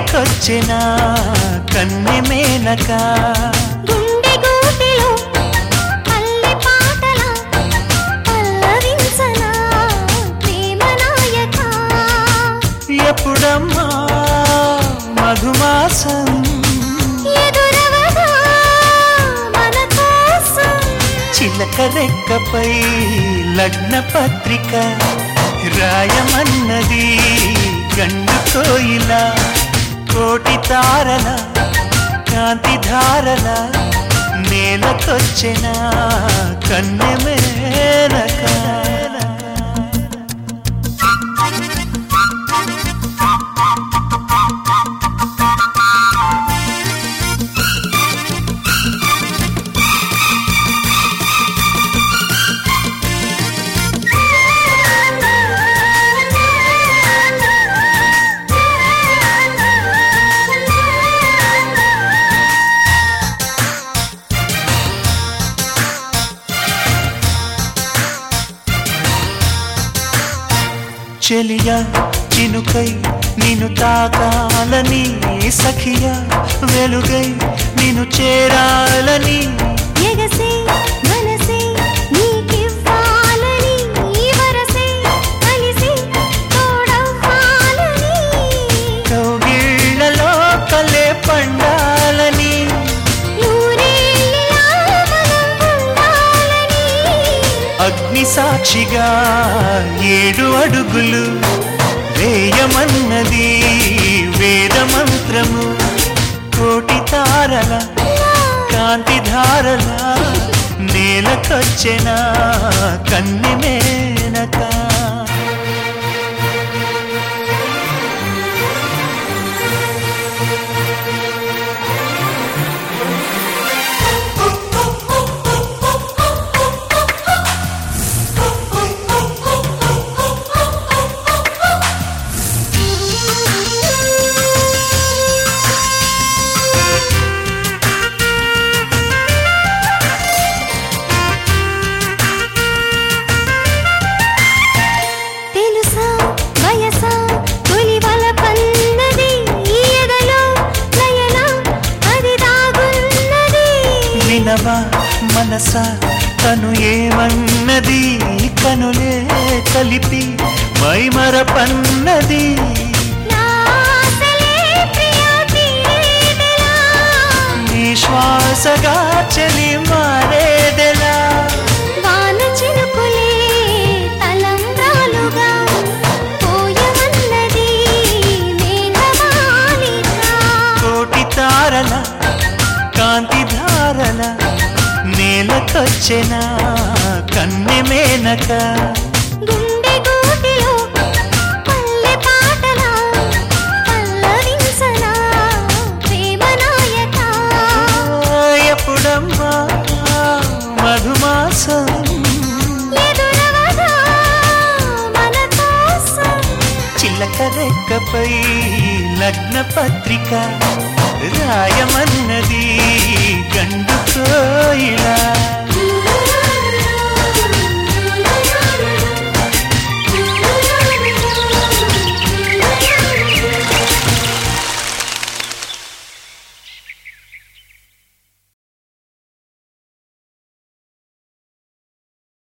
నేలకొచ్చిన కన్నె మేనక గుండె గూటిలో పల్లె పాటల పల్లవించనా ప్రేమ నాయక ఎప్పుడమ్మా మధుమాసం ఎదురవగా మన కోసం చిలక రెక్కపై లగ్న పత్రిక రాయమన్నది గండు కోయిల కోటి తారల కాంతి ధారల నేలకొచ్చిన కన్నె మేనక చెలియ చినుకై నిన్ను తాకాలని సఖియ వెలుగై నిన్ను చేరాలని ఎగసే మనసే నీకివ్వాలని వరసే కలిసి తోడవ్వాలని కౌగిళ్లలో కలే పండాలని నూరేళ్ళ మనం ఉండాలని అగ్ని సాక్షిగా ఏడు అడుగులు వేయమన్నది వేద మంత్రము కోటి తారల కాంతి ధారల నేలకొచ్చిన కన్నె మేనక తెలుసా వయసా తొలివల పన్నది ఈ ఎదలో లయన అది దాగున్నది వినవా మనస తను ఏమన్నది కనులే కలిపి మైమరపన్నది నా ఆశలే ప్రియా తీరేదెలా నీ శ్వాసగా చలి మారేదెలా వాన చినుకులే తలంబ్రాలుగా పోయమన్నది మేఘమాలిక కోటి తారల కాంతి ధారల నేలకొచ్చిన కన్నె మేనక గుండె గూటిలో పల్లె పాటల పల్లవించనా ప్రేమ నాయక ఎప్పుడమ్మా మధుమాసం ఎదురవగా మన కోసం చిలక రెక్కపై లగ్న పత్రిక రాయమన్నది గండు